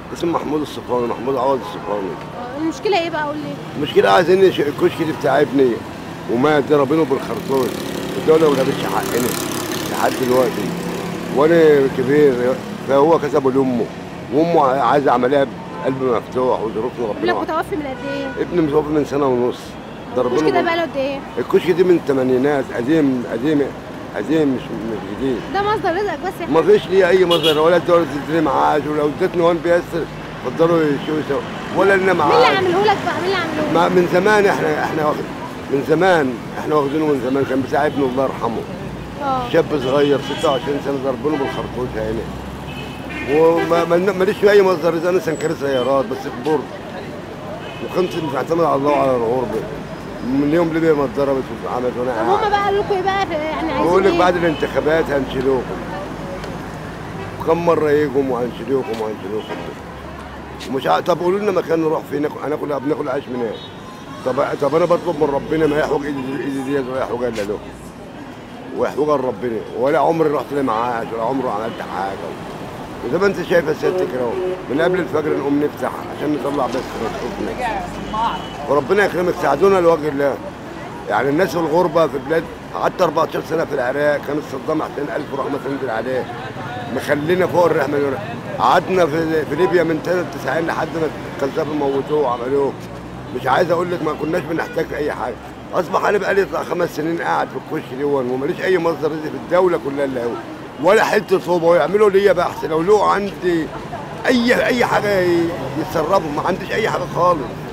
اسمه محمود الصفاني محمود عوض الصفاني آه، المشكله ايه بقى قول لي المشكله عايزين يش- الكشك دي بتاعبني وما ضربينه بالخرطوش الدوله ما جابتش حقنا لحد دلوقتي وانا كبير فهو كسبه لامه وامه عايزه عمليه قلب مفتوح وظروفنا ابنك ربنا متوفي من قد ايه ابني متوفي من سنه ونص المشكله ده ضربينه بقى له قد ايه الكشك دي من الثمانينات قديم قديم قديم مش مش جديد ده مصدر رزقك بس يا ما حبيبي فيش ليه اي مصدر ولا الدوله تديني معاش ولو ادتني وان بيسر اتفضلوا يشوفوا سوا ولا لنا مين اللي معاش عامله لك بقى مين اللي عامله لك ما من زمان احنا احنا واخد من زمان احنا واخدينه من زمان كان بتاع ابنه الله يرحمه اه شاب صغير 26 سنه ضربينه بالخرطوش هنا وما ما- ماليش في اي مصدر رزق انا سنكري سيارات بس كبرت وكنت معتمد على الله وعلى الغربه من يوم ليبيا ما اتضربت واتعملت وانا طب قاعد هما بقى قالوا لكم ايه بقى في- يعني عايزين بقول لك ايه بعد الانتخابات هنشيلوكم كم مره يجوا وهنشيلوكم وهنشيلوكم ومش ع... طب قولوا لنا مكان نروح فيه ناكل هناكل بناكل عيش منين طب طب انا بطلب من ربنا ما يحوج ايدي ايدي ديت ولا يحوج الا له ويحوجها لربنا ولا عمري رحت لي معاش ولا عمري عملت حاجه وزي ما انت شايفه سيادتك اهو من قبل الفجر نقوم نفتح عشان نطلع بس رزقنا وربنا يكرمك ساعدونا لوجه الله يعني الناس في الغربه في بلاد قعدت 14 سنه في العراق كان صدام حسين الف رحمه تنزل عليه مخلينا فوق الرحمه يقول قعدنا في, في ليبيا من سنه 90 لحد ما القذافي موتوه وعملوه مش عايز اقول لك ما كناش بنحتاج في اي حاجه اصبح انا بقالي بتاع خمس سنين قاعد في الكشك دي وماليش اي مصدر رزق في الدوله كلها الا هو ولا حته صوبه ويعملوا ليا بحث لو له عندي اي اي حاجه يتصرفوا ما عنديش اي حاجه خالص